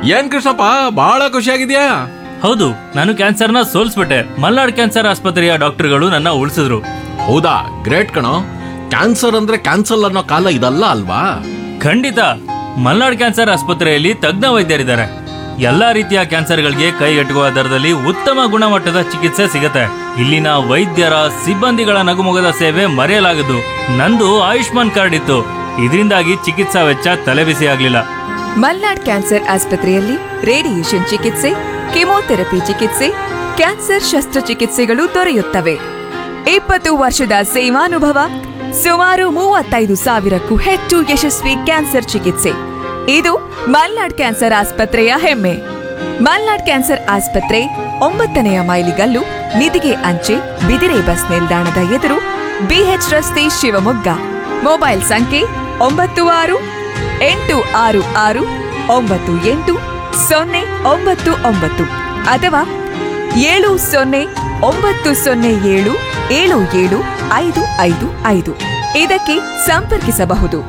ಏನ್ ಕೃಷ್ಣಪ್ಪ ಬಹಳ ಖುಷಿಯಾಗಿದ್ಯಾ ಹೌದು ನಾನು ಕ್ಯಾನ್ಸರ್ನ ಸೋಲ್ಸ್ಬಿಟ್ಟೆ ಮಲ್ನಾಡ್ ಕ್ಯಾನ್ಸರ್ ಆಸ್ಪತ್ರೆಯ ಡಾಕ್ಟರ್ಗಳು ನನ್ನ ಉಳಿಸಿದ್ರು ಹೌದಾ ಗ್ರೇಟ್ ಕಣೋ ಕ್ಯಾನ್ಸರ್ ಅಂದ್ರೆ ಕ್ಯಾನ್ಸಲ್ ಅನ್ನೋ ಕಾಲ ಇದಲ್ಲ ಅಲ್ವಾ ಖಂಡಿತ ಮಲ್ನಾಡ್ ಕ್ಯಾನ್ಸರ್ ಆಸ್ಪತ್ರೆಯಲ್ಲಿ ತಜ್ಞ ವೈದ್ಯರಿದ್ದಾರೆ ಎಲ್ಲಾ ರೀತಿಯ ಕ್ಯಾನ್ಸರ್ಗಳಿಗೆ ಕೈಗೆಟುಕುವ ದರದಲ್ಲಿ ಉತ್ತಮ ಗುಣಮಟ್ಟದ ಚಿಕಿತ್ಸೆ ಸಿಗುತ್ತೆ ಇಲ್ಲಿನ ವೈದ್ಯರ ಸಿಬ್ಬಂದಿಗಳ ನಗುಮೊಗದ ಸೇವೆ ಮರೆಯಲಾಗದು ನಂದು ಆಯುಷ್ಮಾನ್ ಕಾರ್ಡ್ ಇತ್ತು ಇದರಿಂದಾಗಿ ಚಿಕಿತ್ಸಾ ವೆಚ್ಚ ತಲೆಬಿಸಿ ಆಗ್ಲಿಲ್ಲ ಮಲ್ನಾಡ್ ಕ್ಯಾನ್ಸರ್ ಆಸ್ಪತ್ರೆಯಲ್ಲಿ ರೇಡಿಯೇಷನ್ ಚಿಕಿತ್ಸೆ ಕೆಮೊಥೆರಪಿ ಚಿಕಿತ್ಸೆ ಕ್ಯಾನ್ಸರ್ ಶಸ್ತ್ರಚಿಕಿತ್ಸೆಗಳು ದೊರೆಯುತ್ತವೆ ಇಪ್ಪತ್ತು ವರ್ಷದ ಸೇವಾನುಭವ ಸುಮಾರು ಮೂವತ್ತೈದು ಸಾವಿರಕ್ಕೂ ಹೆಚ್ಚು ಯಶಸ್ವಿ ಕ್ಯಾನ್ಸರ್ ಚಿಕಿತ್ಸೆ ಇದು ಮಲ್ನಾಡ್ ಕ್ಯಾನ್ಸರ್ ಆಸ್ಪತ್ರೆಯ ಹೆಮ್ಮೆ ಮಲ್ನಾಡ್ ಕ್ಯಾನ್ಸರ್ ಆಸ್ಪತ್ರೆ ಒಂಬತ್ತನೆಯ ಮೈಲಿಗಲ್ಲು ನಿಧಿಗೆ ಅಂಚೆ ಬಿದಿರೆ ಬಸ್ ನಿಲ್ದಾಣದ ಎದುರು ಬಿಎಚ್ ರಸ್ತೆ ಶಿವಮೊಗ್ಗ ಮೊಬೈಲ್ ಸಂಖ್ಯೆ ಒಂಬತ್ತು ಆರು ಎಂಟು ಆರು ಆರು ಒಂಬತ್ತು ಎಂಟು ಸೊನ್ನೆ ಒಂಬತ್ತು ಒಂಬತ್ತು ಅಥವಾ ಏಳು ಸೊನ್ನೆ ಒಂಬತ್ತು ಸೊನ್ನೆ ಏಳು ಏಳು ಏಳು ಐದು ಐದು ಐದು ಇದಕ್ಕೆ ಸಂಪರ್ಕಿಸಬಹುದು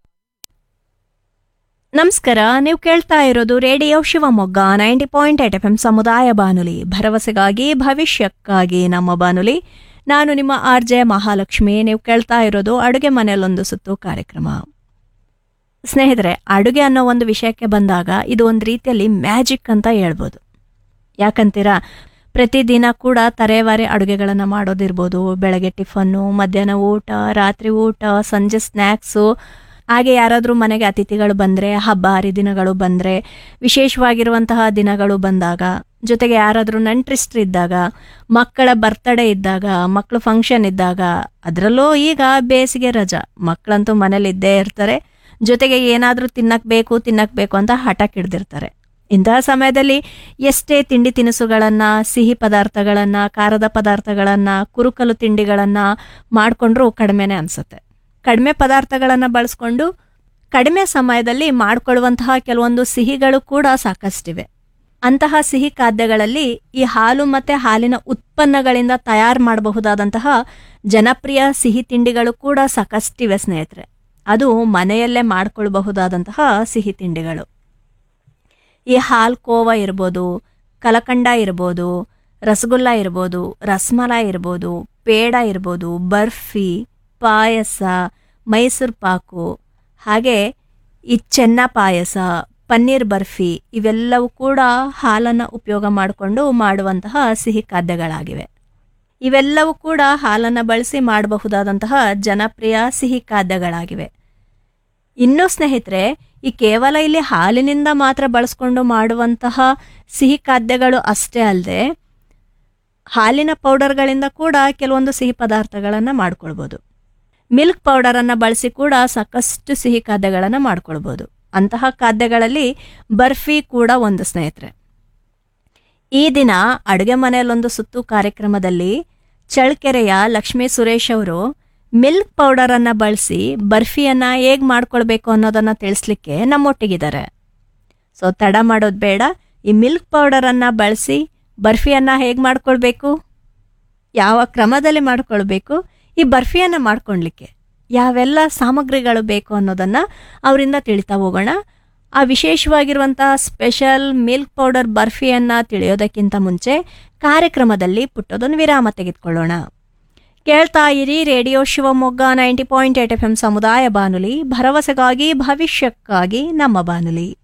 ನಮಸ್ಕಾರ ನೀವು ಕೇಳ್ತಾ ಇರೋದು radio Shivamogga ninety point eight F M ಸಮುದಾಯ ಬಾನುಲಿ ಭರವಸೆಗಾಗಿ ಭವಿಷ್ಯಕ್ಕಾಗಿ ನಮ್ಮ ಬಾನುಲಿ ನಾನು ನಿಮ್ಮ ಆರ್ ಜೆ ಮಹಾಲಕ್ಷ್ಮಿ ನೀವು ಕೇಳ್ತಾ ಇರೋದು ಅಡುಗೆ ಮನೆಯಲ್ಲೊಂದು ಸುತ್ತು ಕಾರ್ಯಕ್ರಮ ಸ್ನೇಹಿತರೆ ಅಡುಗೆ ಅನ್ನೋ ಒಂದು ವಿಷಯಕ್ಕೆ ಬಂದಾಗ ಇದು ಒಂದು ರೀತಿಯಲ್ಲಿ ಮ್ಯಾಜಿಕ್ ಅಂತ ಹೇಳ್ಬೋದು ಯಾಕಂತೀರಾ ಪ್ರತಿದಿನ ಕೂಡ ತರೇವಾರಿ ಅಡುಗೆಗಳನ್ನು ಮಾಡೋದಿರ್ಬೋದು ಬೆಳಗ್ಗೆ ಟಿಫನ್ನು ಮಧ್ಯಾಹ್ನ ಊಟ ರಾತ್ರಿ ಊಟ ಸಂಜೆ ಸ್ನ್ಯಾಕ್ಸು ಹಾಗೆ ಯಾರಾದರೂ ಮನೆಗೆ ಅತಿಥಿಗಳು ಬಂದರೆ ಹಬ್ಬ ಹರಿದಿನಗಳು ಬಂದರೆ ವಿಶೇಷವಾಗಿರುವಂತಹ ದಿನಗಳು ಬಂದಾಗ ಜೊತೆಗೆ ಯಾರಾದರೂ ಇದ್ದಾಗ ಮಕ್ಕಳ ಬರ್ತಡೇ ಇದ್ದಾಗ ಮಕ್ಕಳು ಫಂಕ್ಷನ್ ಇದ್ದಾಗ ಅದರಲ್ಲೂ ಈಗ ಬೇಸಿಗೆ ರಜಾ ಮಕ್ಕಳಂತೂ ಮನೇಲಿ ಇದ್ದೇ ಇರ್ತಾರೆ ಜೊತೆಗೆ ಏನಾದರೂ ತಿನ್ನಕ್ಕೆ ಬೇಕು ತಿನ್ನಕ್ಕೆ ಬೇಕು ಅಂತ ಹಠಕ್ಕೆ ಹಿಡ್ದಿರ್ತಾರೆ ಇಂತಹ ಸಮಯದಲ್ಲಿ ಎಷ್ಟೇ ತಿಂಡಿ ತಿನಿಸುಗಳನ್ನು ಸಿಹಿ ಪದಾರ್ಥಗಳನ್ನು ಖಾರದ ಪದಾರ್ಥಗಳನ್ನು ಕುರುಕಲು ತಿಂಡಿಗಳನ್ನು ಮಾಡಿಕೊಂಡ್ರೂ ಕಡಿಮೆನೇ ಅನಿಸುತ್ತೆ ಕಡಿಮೆ ಪದಾರ್ಥಗಳನ್ನು ಬಳಸ್ಕೊಂಡು ಕಡಿಮೆ ಸಮಯದಲ್ಲಿ ಮಾಡಿಕೊಳ್ಳುವಂತಹ ಕೆಲವೊಂದು ಸಿಹಿಗಳು ಕೂಡ ಸಾಕಷ್ಟಿವೆ ಅಂತಹ ಸಿಹಿ ಖಾದ್ಯಗಳಲ್ಲಿ ಈ ಹಾಲು ಮತ್ತು ಹಾಲಿನ ಉತ್ಪನ್ನಗಳಿಂದ ತಯಾರು ಮಾಡಬಹುದಾದಂತಹ ಜನಪ್ರಿಯ ಸಿಹಿ ತಿಂಡಿಗಳು ಕೂಡ ಸಾಕಷ್ಟಿವೆ ಸ್ನೇಹಿತರೆ ಅದು ಮನೆಯಲ್ಲೇ ಮಾಡಿಕೊಳ್ಬಹುದಾದಂತಹ ಸಿಹಿ ತಿಂಡಿಗಳು ಈ ಹಾಲ್ ಕೋವ ಇರ್ಬೋದು ಕಲಕಂಡ ಇರ್ಬೋದು ರಸಗುಲ್ಲ ಇರ್ಬೋದು ರಸ್ಮಲಾಯಿ ಇರ್ಬೋದು ಪೇಡ ಇರ್ಬೋದು ಬರ್ಫಿ ಪಾಯಸ ಮೈಸೂರು ಪಾಕು ಹಾಗೆ ಈ ಚೆನ್ನ ಪಾಯಸ ಪನ್ನೀರ್ ಬರ್ಫಿ ಇವೆಲ್ಲವೂ ಕೂಡ ಹಾಲನ್ನು ಉಪಯೋಗ ಮಾಡಿಕೊಂಡು ಮಾಡುವಂತಹ ಸಿಹಿ ಖಾದ್ಯಗಳಾಗಿವೆ ಇವೆಲ್ಲವೂ ಕೂಡ ಹಾಲನ್ನು ಬಳಸಿ ಮಾಡಬಹುದಾದಂತಹ ಜನಪ್ರಿಯ ಸಿಹಿ ಖಾದ್ಯಗಳಾಗಿವೆ ಇನ್ನು ಸ್ನೇಹಿತರೆ ಈ ಕೇವಲ ಇಲ್ಲಿ ಹಾಲಿನಿಂದ ಮಾತ್ರ ಬಳಸ್ಕೊಂಡು ಮಾಡುವಂತಹ ಸಿಹಿ ಖಾದ್ಯಗಳು ಅಷ್ಟೇ ಅಲ್ಲದೆ ಹಾಲಿನ ಪೌಡರ್ಗಳಿಂದ ಕೂಡ ಕೆಲವೊಂದು ಸಿಹಿ ಪದಾರ್ಥಗಳನ್ನು ಮಾಡ್ಕೊಳ್ಬೋದು ಮಿಲ್ಕ್ ಪೌಡರನ್ನು ಬಳಸಿ ಕೂಡ ಸಾಕಷ್ಟು ಸಿಹಿ ಖಾದ್ಯಗಳನ್ನು ಮಾಡ್ಕೊಳ್ಬೋದು ಅಂತಹ ಖಾದ್ಯಗಳಲ್ಲಿ ಬರ್ಫಿ ಕೂಡ ಒಂದು ಸ್ನೇಹಿತರೆ ಈ ದಿನ ಅಡುಗೆ ಮನೆಯಲ್ಲೊಂದು ಸುತ್ತು ಕಾರ್ಯಕ್ರಮದಲ್ಲಿ ಚಳ್ಳಕೆರೆಯ ಲಕ್ಷ್ಮೀ ಸುರೇಶ್ ಅವರು ಮಿಲ್ಕ್ ಪೌಡರನ್ನು ಬಳಸಿ ಬರ್ಫಿಯನ್ನು ಹೇಗೆ ಮಾಡ್ಕೊಳ್ಬೇಕು ಅನ್ನೋದನ್ನು ತಿಳಿಸ್ಲಿಕ್ಕೆ ನಮ್ಮೊಟ್ಟಿಗಿದ್ದಾರೆ ಸೊ ತಡ ಮಾಡೋದು ಬೇಡ ಈ ಮಿಲ್ಕ್ ಪೌಡರನ್ನು ಬಳಸಿ ಬರ್ಫಿಯನ್ನು ಹೇಗೆ ಮಾಡ್ಕೊಳ್ಬೇಕು ಯಾವ ಕ್ರಮದಲ್ಲಿ ಮಾಡ್ಕೊಳ್ಬೇಕು ಈ ಬರ್ಫಿಯನ್ನು ಮಾಡ್ಕೊಳ್ಲಿಕ್ಕೆ ಯಾವೆಲ್ಲ ಸಾಮಗ್ರಿಗಳು ಬೇಕು ಅನ್ನೋದನ್ನು ಅವರಿಂದ ತಿಳಿತಾ ಹೋಗೋಣ ಆ ವಿಶೇಷವಾಗಿರುವಂತಹ ಸ್ಪೆಷಲ್ ಮಿಲ್ಕ್ ಪೌಡರ್ ಬರ್ಫಿಯನ್ನು ತಿಳಿಯೋದಕ್ಕಿಂತ ಮುಂಚೆ ಕಾರ್ಯಕ್ರಮದಲ್ಲಿ ಪುಟ್ಟದೊಂದು ವಿರಾಮ ತೆಗೆದುಕೊಳ್ಳೋಣ ಕೇಳ್ತಾ ಇರಿ radio Shivamogga ninety point eight F M ಸಮುದಾಯ ಬಾನುಲಿ ಭರವಸೆಗಾಗಿ ಭವಿಷ್ಯಕ್ಕಾಗಿ ನಮ್ಮ ಬಾನುಲಿ